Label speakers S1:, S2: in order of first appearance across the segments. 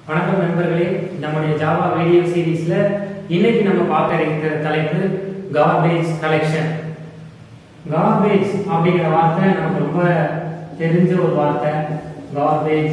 S1: வணக்கம் நண்பர்களே நம்முடைய ஜாவா வீடியோ சீரீஸ்ல இன்னைக்கு நம்ம பார்க்க இருக்கிற தலைப்பு கார்பேஜ் கலெக்ஷன் கார்பேஜ் அப்படிங்கிற வார்த்தை நமக்கு ரொம்ப தெரிஞ்ச ஒரு வார்த்தை கார்பேஜ்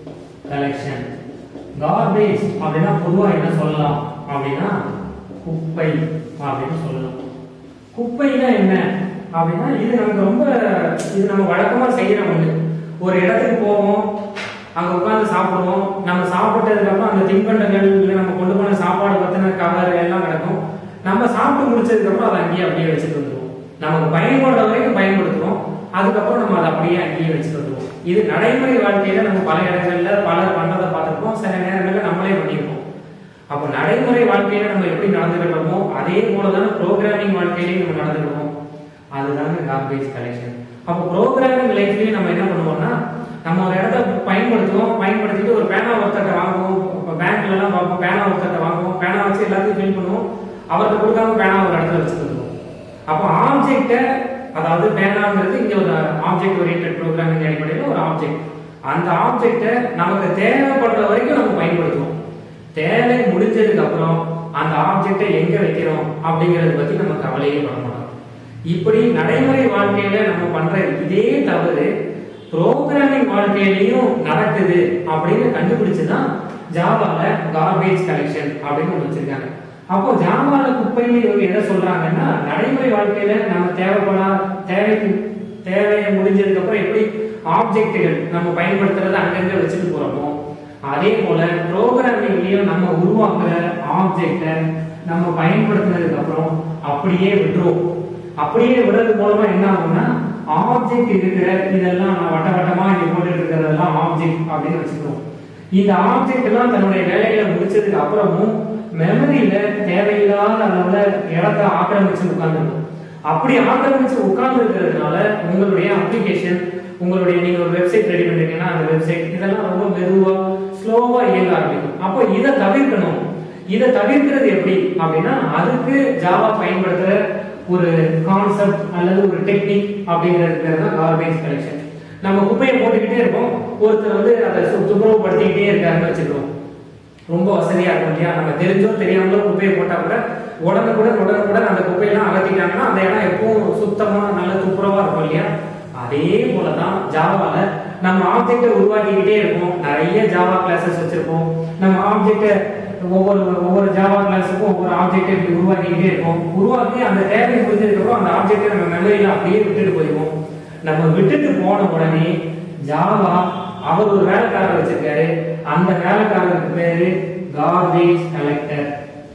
S1: கலெக்ஷன் கார்பேஜ் அப்படின்னா பொதுவா என்ன சொல்லலாம் அப்படின்னா குப்பை அப்படின்னு சொல்லலாம் குப்பைனா என்ன அப்படின்னா இது நமக்கு ரொம்ப இது நம்ம வழக்கமா செய்யற ஒண்ணு ஒரு இடத்துக்கு போவோம் அங்க உட்கார்ந்து சாப்பிடுவோம் நம்ம சாப்பிட்டதுக்கு அப்புறம் அந்த தின்பண்டங்கள் இல்லை நம்ம கொண்டு போன சாப்பாடு பத்தின கவர் எல்லாம் கிடக்கும் நம்ம சாப்பிட்டு முடிச்சதுக்கு அப்புறம் அதை அங்கேயே அப்படியே வச்சுட்டு வந்துருவோம் நமக்கு பயன்படுற வரைக்கும் பயன்படுத்துவோம் அதுக்கப்புறம் நம்ம அதை அப்படியே அங்கேயே வச்சுட்டு வந்துருவோம் இது நடைமுறை வாழ்க்கையில நம்ம பல இடங்கள்ல பலர் பண்றதை பார்த்திருப்போம் சில நேரங்கள்ல நம்மளே பண்ணியிருப்போம் அப்போ நடைமுறை வாழ்க்கையில நம்ம எப்படி நடந்துக்கிறோமோ அதே போலதான ப்ரோக்ராமிங் வாழ்க்கையிலையும் நம்ம நடந்துக்கிறோம் அதுதாங்க கார்பேஜ் கலெக்ஷன் அப்போ ப்ரோக்ராமிங் லைஃப்லயும் நம்ம என்ன பண்ணுவோம்னா நம்ம ஒரு இடத்த பயன்படுத்துவோம் பயன்படுத்திட்டு ஒரு பேனா ஒருத்தட்ட வாங்குவோம் இப்போ பேங்க்ல எல்லாம் பார்ப்போம் பேனா ஒருத்தட்ட வாங்குவோம் பேனா வச்சு எல்லாத்தையும் ஃபில் பண்ணுவோம் அவர்கிட்ட கொடுக்காம பேனா ஒரு இடத்துல வச்சுட்டு வந்துருவோம் அப்போ ஆப்ஜெக்ட அதாவது பேனாங்கிறது இங்க ஒரு ஆப்ஜெக்ட் ஓரியன்ட் ப்ரோக்ராமிங் அடிப்படையில் ஒரு ஆப்ஜெக்ட் அந்த ஆப்ஜெக்ட நமக்கு தேவைப்படுற வரைக்கும் நம்ம பயன்படுத்துவோம் தேவை முடிஞ்சதுக்கு அப்புறம் அந்த ஆப்ஜெக்டை எங்க வைக்கிறோம் அப்படிங்கறத பத்தி நம்ம கவலையே பட மாட்டோம் இப்படி நடைமுறை வாழ்க்கையில நம்ம பண்ற இதே தவறு ப்ரோக்ராமிங் வாழ்க்கையிலையும் நடக்குது அப்படின்னு கண்டுபிடிச்சுதான் ஜாவால கார்பேஜ் கலெக்ஷன் அப்படின்னு ஒண்ணு வச்சிருக்காங்க அப்போ ஜாவால குப்பைன்னு இவங்க எதை சொல்றாங்கன்னா நடைமுறை வாழ்க்கையில நம்ம தேவைப்படா தேவைக்கு தேவையை முடிஞ்சதுக்கு அப்புறம் எப்படி ஆப்ஜெக்டுகள் நம்ம பயன்படுத்துறத அங்கங்க வச்சுட்டு போறோமோ அதே போல ப்ரோக்ராமிங்லயும் நம்ம உருவாக்குற ஆப்ஜெக்ட நம்ம பயன்படுத்தினதுக்கு அப்புறம் அப்படியே விட்டுருவோம் அப்படியே விடுறது மூலமா என்ன ஆகும்னா ஆப்ஜெக்ட் இருக்கிற இதெல்லாம் நான் வட்ட வட்டமா இங்க போட்டுட்டு இருக்கிறதெல்லாம் ஆப்ஜெக்ட் அப்படின்னு வச்சுக்கிறோம் இந்த ஆப்ஜெக்ட் எல்லாம் தன்னுடைய வேலைகளை முடிச்சதுக்கு அப்புறமும் மெமரியில தேவையில்லாத அளவுல இடத்த ஆக்கிரமிச்சு உட்கார்ந்துருக்கும் அப்படி ஆக்கிரமிச்சு உட்கார்ந்து இருக்கிறதுனால உங்களுடைய அப்ளிகேஷன் உங்களுடைய நீங்க ஒரு வெப்சைட் ரெடி பண்றீங்கன்னா அந்த வெப்சைட் இதெல்லாம் ரொம்ப மெதுவா ஸ்லோவா இயங்க ஆரம்பிக்கும் அப்போ இதை தவிர்க்கணும் இதை தவிர்க்கிறது எப்படி அப்படின்னா அதுக்கு ஜாவா பயன்படுத்துற ஒரு கான்செப்ட் அல்லது ஒரு டெக்னிக் அப்படிங்கிறது பேர் தான் கார்பேஜ் கலெக்ஷன் நம்ம குப்பையை போட்டுக்கிட்டே இருக்கோம் ஒருத்தர் வந்து அதை சு- துப்புரவுப்படுத்திக்கிட்டே இருக்காருன்னு வச்சுக்கிறோம் ரொம்ப வசதியா இருக்கும் இல்லையா நம்ம தெரிஞ்சோ தெரியாமலோ குப்பையை போட்டா கூட உடனுக்குடன் உடனுக்குடன் அந்த குப்பையெல்லாம் அகற்றிட்டாங்கன்னா அந்த இடம் எப்பவும் சுத்தமா நல்ல துப்புரவா இருக்கும் இல்லையா அதே போலதான் ஜாவால நம்ம ஆப்ஜெக்டை உருவாக்கிக்கிட்டே இருப்போம் நிறைய ஜாவா கிளாஸஸ் வச்சிருப்போம் நம்ம ஆப்ஜெக்டை ஒவ்வொரு ஒவ்வொரு ஜாவா கிளாஸுக்கும் ஒவ்வொரு ஆப்ஜெக்டை இப்படி உருவாக்கிக்கிட்டே இருப்போம் உருவாக்கி அந்த தேவை முடிஞ்சதுக்கப்புறம் அந்த ஆப்ஜெக்டை நம்ம மெமரியில அப்படியே விட்டுட்டு போயிடுவோம் நம்ம விட்டுட்டு போன உடனே ஜாவா அவர் ஒரு வேலைக்காரர் வச்சிருக்காரு அந்த வேலைக்காரருக்கு பேரு கார்பேஜ் கலெக்டர்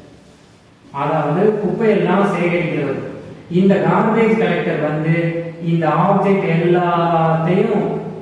S1: அதாவது குப்பையெல்லாம் சேகரிக்கிறவர் இந்த கார்பேஜ் கலெக்டர் வந்து இந்த ஆப்ஜெக்ட் எல்லாத்தையும்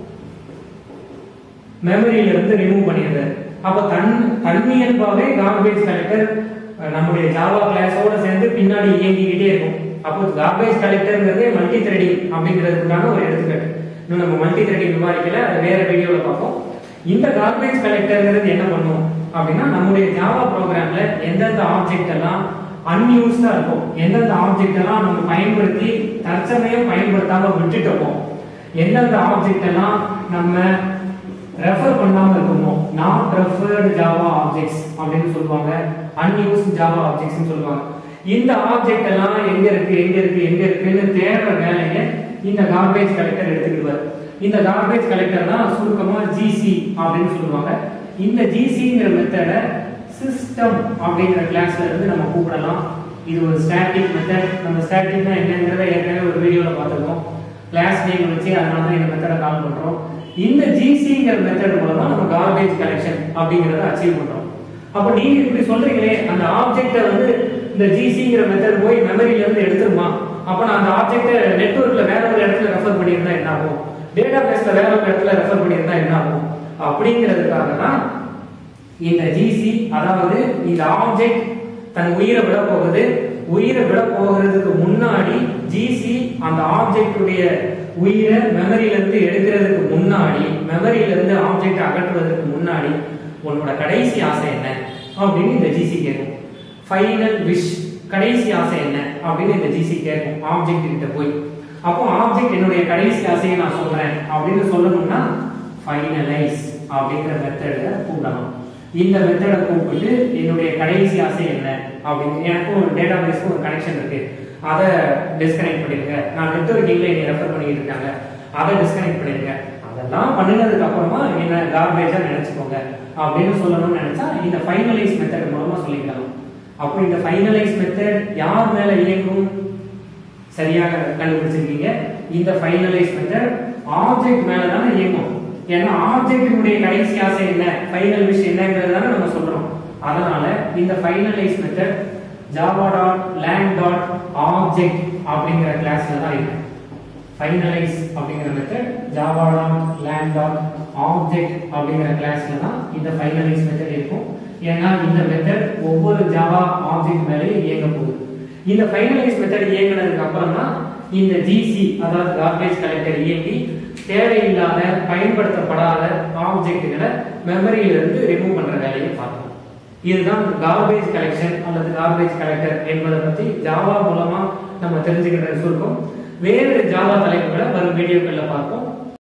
S1: மெமரியில இருந்து ரிமூவ் பண்ணிடுறாரு அப்ப தன் தன்னியல்பாவே கார்பேஜ் கலெக்டர் நம்முடைய ஜாவா கிளாஸோட சேர்ந்து பின்னாடி இயங்கிக்கிட்டே இருக்கும் அப்போ கார்பேஜ் கலெக்டர்ங்கிறதே மல்டி த்ரெடிங் அப்படிங்கிறதுக்கான ஒரு எடுத்துக்காட்டு இன்னும் நம்ம மல்டி த்ரெடிங் விவாதிக்கல அது வேற வீடியோல பார்ப்போம் இந்த கார்பேஜ் கலெக்டர்ங்கிறது என்ன பண்ணும் அப்படின்னா நம்முடைய ஜாவா ப்ரோக்ராம்ல எந்தெந்த ஆப்ஜெக்ட் எல்லாம் அன்யூஸ்டா இருக்கும் எந்தெந்த ஆப்ஜெக்ட் எல்லாம் நம்ம பயன்படுத்தி தற்சமயம் பயன்படுத்தாம விட்டுட்டோமோ எந்தெந்த ஆப்ஜெக்ட் எல்லாம் நம்ம ரெஃபர் பண்ணாம இருக்குமோ நாட் ரெஃபர்டு ஜாவா ஆப்ஜெக்ட்ஸ் அப்படின்னு சொல்லுவாங்க அன்யூஸ்ட் ஜாவா ஆப்ஜெக்ட்ஸ் சொல்லுவாங்க இந்த ஆப்ஜெக்ட் எல்லாம் எங்க இருக்கு எங்க இருக்கு எங்க இருக்குன்னு தேடுற வேலையை இந்த கார்பேஜ் கலெக்டர் எடுத்துக்கிடுவார் இந்த கார்பேஜ் கலெக்டர் தான் சுருக்கமா ஜிசி அப்படின்னு சொல்லுவாங்க இந்த ஜிசிங்கிற மெத்தடை சிஸ்டம் அப்படிங்கிற கிளாஸ்ல இருந்து நம்ம கூப்பிடலாம் இது ஒரு ஸ்டாட்டிக் மெத்தட் நம்ம ஸ்டாட்டிக்னா என்னங்கிறத ஏற்கனவே ஒரு வீடியோல பார்த்துருக்கோம் கிளாஸ் நேம் வச்சு அதனால தான் இந்த மெத்தடை கால் பண்றோம் இந்த ஜிசிங்கிற மெத்தட் மூலமா நம்ம கார்பேஜ் கலெக்ஷன் அப்படிங்கறத அச்சீவ் பண்றோம் அப்ப நீங்க இப்படி சொல்றீங்களே அந்த ஆப்ஜெக்ட வந்து இந்த ஜிசிங்கிற மெத்தட் போய் மெமரியில இருந்து எடுத்துருமா அப்ப நான் அந்த ஆப்ஜெக்ட நெட்வொர்க்ல வேற ஒரு இடத்துல ரெஃபர் பண்ணியிருந்தா என்ன ஆகும் டேட்டா பேஸ்ல வேற ஒரு இடத்துல ரெஃபர் பண்ணியிருந்தா என்ன ஆகும் அப்படிங்கிறதுக்காக தான் இந்த ஜிசி அதாவது இந்த ஆப்ஜெக்ட் தன் உயிரை விட போகுது உயிரை விட போகிறதுக்கு முன்னாடி ஜிசி அந்த ஆப்ஜெக்டுடைய உயிரை மெமரியில இருந்து எடுக்கிறதுக்கு முன்னாடி மெமரியில இருந்து ஆப்ஜெக்ட் அகற்றுவதற்கு முன்னாடி உன்னோட கடைசி ஆசை என்ன அப்படின்னு இந்த ஜிசி கேட்கும் ஃபைனல் விஷ் கடைசி ஆசை என்ன அப்படின்னு இந்த ஜிசி கேட்கும் ஆப்ஜெக்ட் கிட்ட போய் அப்போ ஆப்ஜெக்ட் என்னுடைய கடைசி ஆசையை நான் சொல்றேன் அப்படின்னு சொல்லணும்னா ஃபைனலைஸ் அப்படிங்கிற மெத்தட கூப்பிடலாம் இந்த மெத்தடை கூப்பிட்டு என்னுடைய கடைசி ஆசை என்ன அப்படின்னு எனக்கும் டேட்டா பேஸ்க்கும் ஒரு கனெக்ஷன் இருக்கு அதை டிஸ்கனெக்ட் பண்ணிருங்க நான் நெட்ஒர்க்கிங்ல என்னை ரெஃபர் பண்ணிட்டு இருக்காங்க அதை டிஸ்கனெக்ட் பண்ணிருங்க அதெல்லாம் பண்ணினதுக்கு அப்புறமா என்ன கார்பேஜா நினைச்சுக்கோங்க அப்படின்னு சொல்லணும்னு நினைச்சா இந்த ஃபைனலைஸ் மெத்தட் மூலமா சொல்லிக்கலாம் அப்போ இந்த ஃபைனலைஸ் மெத்தட் யார் மேல இயங்கும் சரியாக கண்டுபிடிச்சிருக்கீங்க இந்த ஃபைனலைஸ் மெத்தட் ஆப்ஜெக்ட் மேல தானே இயங்கும் ஏன்னா ஆப்ஜெக்டினுடைய கடைசி ஆசை என்ன ஃபைனல் விஷ் என்னங்கிறது தானே நம்ம சொல்றோம் அதனால இந்த finalize method Java dot lang dot object அப்படிங்கிற கிளாஸ்ல தான் இருக்கு ஃபைனலைஸ் அப்படிங்கிற method Java dot lang dot object அப்படிங்கிற கிளாஸ்ல தான் இந்த ஃபைனலைஸ் மெத்தட் இருக்கும் ஏன்னா இந்த மெத்தட் ஒவ்வொரு ஜாவா ஆப்ஜெக்ட் மேலேயும் இயங்க போகுது இந்த ஃபைனலைஸ் மெத்தட் இயங்கினதுக்கு அப்புறம் தான் இந்த ஜிசி அதாவது கார்பேஜ் கலெக்டர் இயங்கி தேவையில்லாத பயன்படுத்தப்படாத ஆப்ஜெக்ட்டுகளை மெமரியில இருந்து ரிமூவ் பண்ற வேலையை பார்த்தோம் இதுதான் கார்பேஜ் கலெக்ஷன் அல்லது கார்பேஜ் கலெக்டர் என்பதை பத்தி ஜாவா மூலமா நம்ம தெரிஞ்சுக்கிற சுருக்கம் வேறு ஜாவா தலைப்புகளை வரும் வீடியோக்கள்ல பார்ப்போம்